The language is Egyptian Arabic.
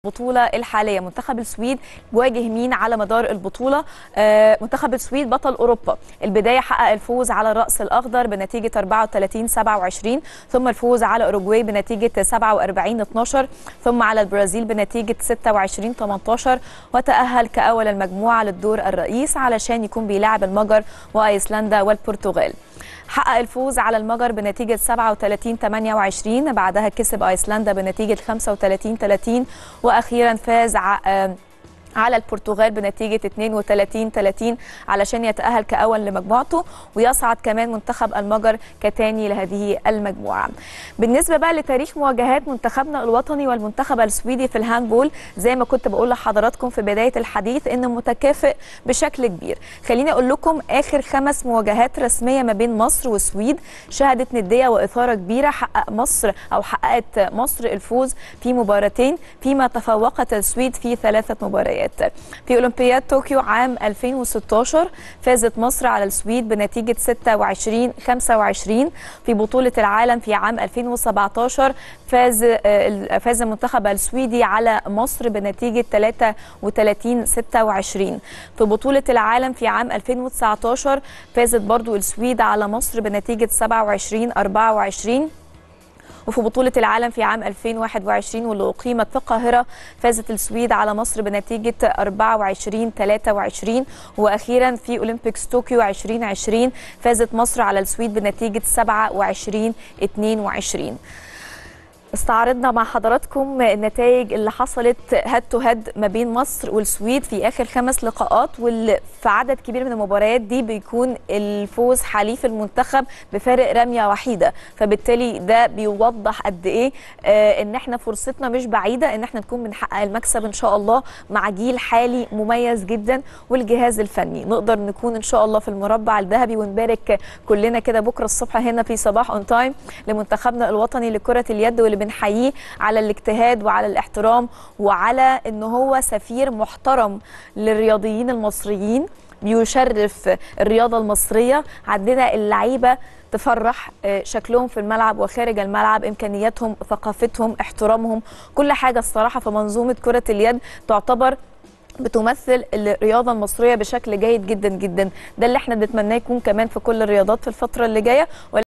البطولة الحالية منتخب السويد بيواجه مين على مدار البطولة آه منتخب السويد بطل أوروبا البداية حقق الفوز على الرأس الأخضر بنتيجة 34 27 ثم الفوز على أوروجواي بنتيجة 47 12 ثم على البرازيل بنتيجة 26 18 وتأهل كأول المجموعة للدور الرئيس علشان يكون بيلاعب المجر وأيسلندا والبرتغال حقق الفوز على المجر بنتيجة 37 28 بعدها كسب أيسلندا بنتيجة 35 30 وأخيرا فاز على البرتغال بنتيجة 32 30 علشان يتأهل كأول لمجموعته ويصعد كمان منتخب المجر كتاني لهذه المجموعة بالنسبة بقى لتاريخ مواجهات منتخبنا الوطني والمنتخب السويدي في الهاندبول زي ما كنت بقول لحضراتكم في بداية الحديث إنه متكافئ بشكل كبير خليني أقول لكم آخر خمس مواجهات رسمية ما بين مصر والسويد شهدت ندية وإثارة كبيرة حقق مصر أو حققت مصر الفوز في مباراتين فيما تفوقت السويد في ثلاثة مباريات الميداليات في أولمبياد طوكيو عام 2016 فازت مصر على السويد بنتيجة 26 25 في بطولة العالم في عام 2017 فاز فاز المنتخب السويدي على مصر بنتيجة 33 26 في بطولة العالم في عام 2019 فازت برضو السويد على مصر بنتيجة 27 24 وفي بطولة العالم في عام 2021 واللي أقيمت في القاهرة فازت السويد على مصر بنتيجة 24 23 وأخيرا في أولمبيكس طوكيو 2020 فازت مصر على السويد بنتيجة 27 22 استعرضنا مع حضراتكم النتائج اللي حصلت هاد تو هاد ما بين مصر والسويد في اخر خمس لقاءات واللي في عدد كبير من المباريات دي بيكون الفوز حليف المنتخب بفارق رميه وحيده فبالتالي ده بيوضح قد ايه آه ان احنا فرصتنا مش بعيده ان احنا نكون بنحقق المكسب ان شاء الله مع جيل حالي مميز جدا والجهاز الفني نقدر نكون ان شاء الله في المربع الذهبي ونبارك كلنا كده بكره الصبح هنا في صباح اون تايم لمنتخبنا الوطني لكره اليد واللي بنحييه على الاجتهاد وعلى الاحترام وعلى ان هو سفير محترم للرياضيين المصريين بيشرف الرياضه المصريه عندنا اللعيبه تفرح شكلهم في الملعب وخارج الملعب امكانياتهم ثقافتهم احترامهم كل حاجه الصراحه في منظومه كره اليد تعتبر بتمثل الرياضه المصريه بشكل جيد جدا جدا ده اللي احنا بنتمناه يكون كمان في كل الرياضات في الفتره اللي جايه